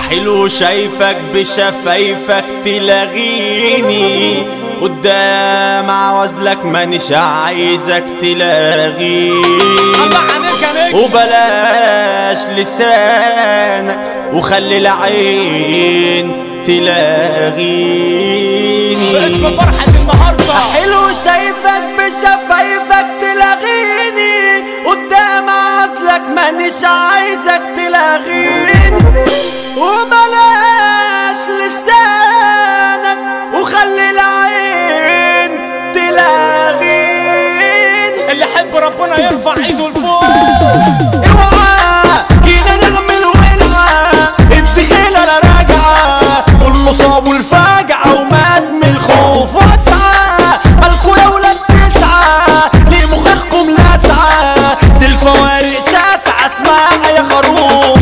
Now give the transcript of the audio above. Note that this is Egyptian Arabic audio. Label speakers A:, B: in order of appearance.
A: حلو شايفك بشفايفك تلاغيني قدام عوزلك مانيش عايزك تلاغيني
B: الله عليك يا نجم
A: وبلاش لسانك وخلي العين تلاغيني
B: باسم فرحة النهاردة
A: حلو شايفك بشفايفك تلاغيني قدام عزلك مانيش عايزك تلاغيني وبلاش لسانك وخلي العين تلاغيني
B: اللي يحب ربنا يرفع ايده لفوق
A: اوعى جينا نعمل ولعة الدخيلة لا راجعة والمصاب والفاجعة ومات من الخوف واسعة مالكوا يا ولاد تسعة ليه مخاخكم لاسعة دي الفوارق شاسعة اسمع يا خروف